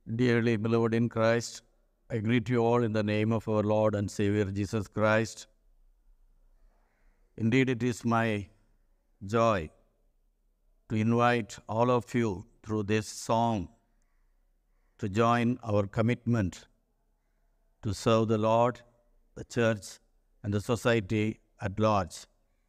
Dearly beloved in Christ, I greet you all in the name of our Lord and Savior Jesus Christ. Indeed, it is my joy to invite all of you through this song to join our commitment to serve the Lord, the church, and the society at large.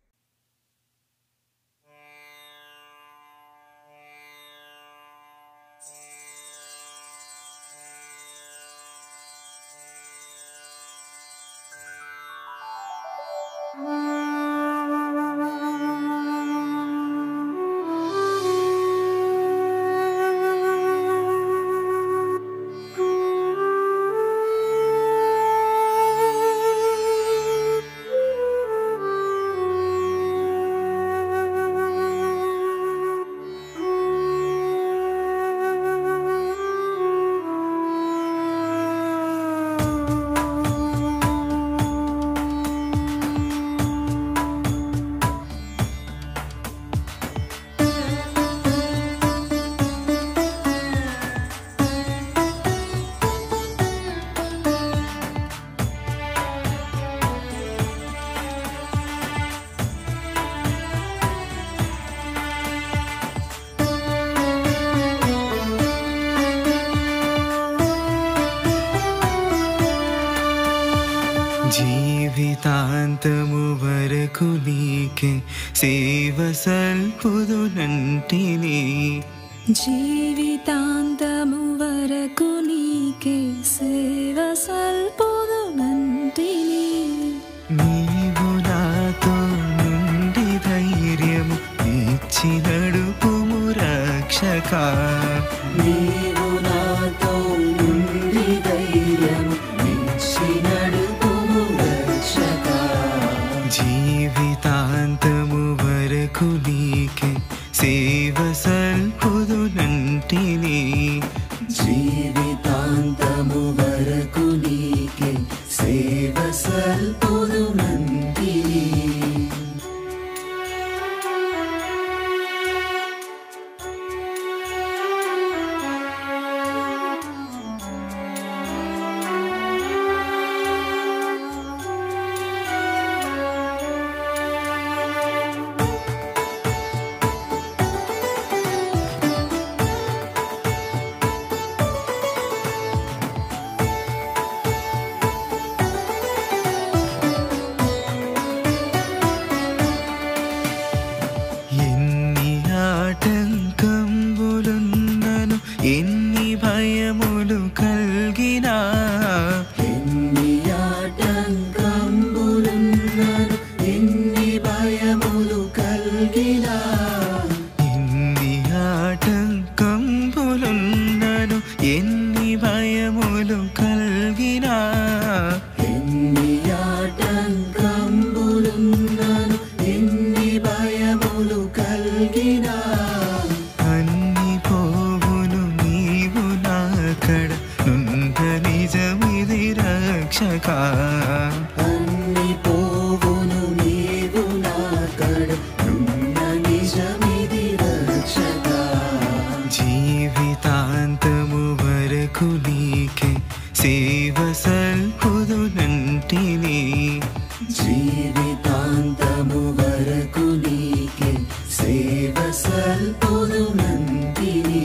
జీవితాంతము వరకు నీకే సేవ సల్పుదునంటిని జీవితాంతము వరకు నీకే సేవ సల్పుదునంటిని నీవు నాతో నుండి ధైర్యము ఇచ్చి నడుపుము రక్షక నీవు నాతో నుండి ధైర్యము ఇచ్చి నడుపుము రక్షక జీవితాంతము వరకు నీకే సేవ సల్పుదునంటిని జీవితాంతము వరకు నీకే సేవ సల్పుదునంటిని ఎన్ని ఆటంకంబులున్నను ఎన్ని భయములు కలిగినా ఎన్ని ఆటంకంబులున్నను ఎన్ని భయములు కలిగినా ఎన్ని ఆటంకంబులున్నను ఎన్ని భయములు కలిగినా ఎన్ని ఆటంకంబులున్నను ఎన్ని భయములు కలిగినా అన్ని పోవును నీవు నాకడ నుంద నిజమిది రక్షక అన్ని పోవును నీవు నాకడ నుంద నిజమిది రక్షక జీవితాంతము వరకు నీకే సేవ సల్పుదునంటిని జీవితాంతము వరకు నీకే సేవ సల్పుదునంటిని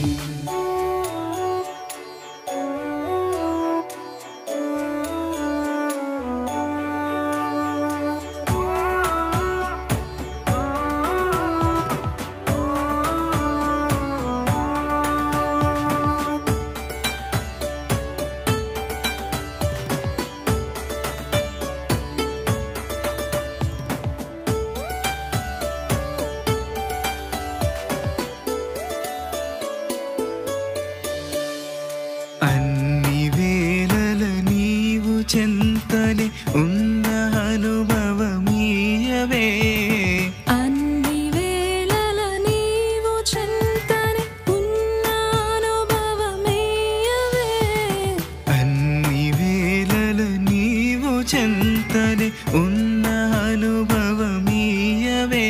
అన్ని వేళల నీవు చెంతని ఉన్న అనుభవమీయవే అన్ని వేళల నీవు చెంతని ఉన్న అనుభవమేయవే అన్ని వేళల నీవు చెంతని ఉన్న అనుభవమీయవే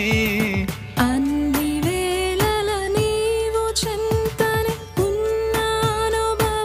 అన్ని వేళల నీవు చెంతని ఉన్న అనుభవ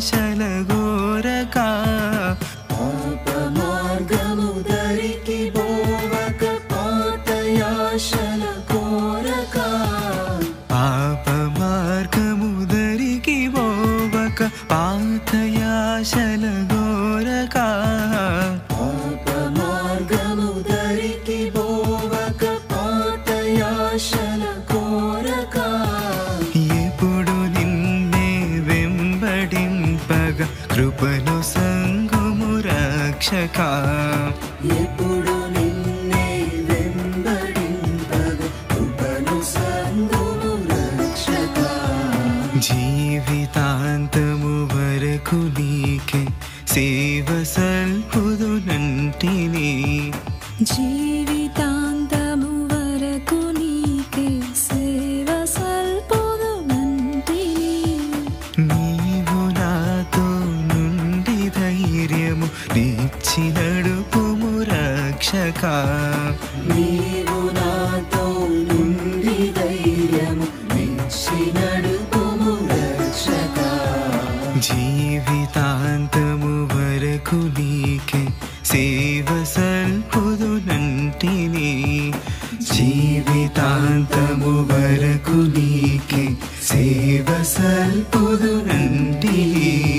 ఆశల గోరక మార్గము దరికి బోవక పాతయాశల కోరక పాప మార్గము దరికి పోవక పాతయాశల గోరక మార్గము దరికి బోవక పాతయాశల కోరక ఎప్పుడు నిన్నే వెంబడింపగ కృపను సంగుము రక్షక ఎప్పుడు నిన్నే వెంబడింపగ కృపను సంగుము రక్షక జీవితాంతము వరకు నీకే సేవ సల్పుదునంటిని జీవితాంతము వరకు నీకే సేవ సల్పొదునంటిని నీవు నాతో నుండి ధైర్యము నిచ్చి నడుపుము రక్షక నీవు నాతో నుండి ధైర్యము నిచ్చి నడుపుము రక్షక జీవితాంతము వరకు నీకే సేవ సల్పుదునంటిని జీవితాంతము వరకు నీకే సేవ సల్పుదునంటిని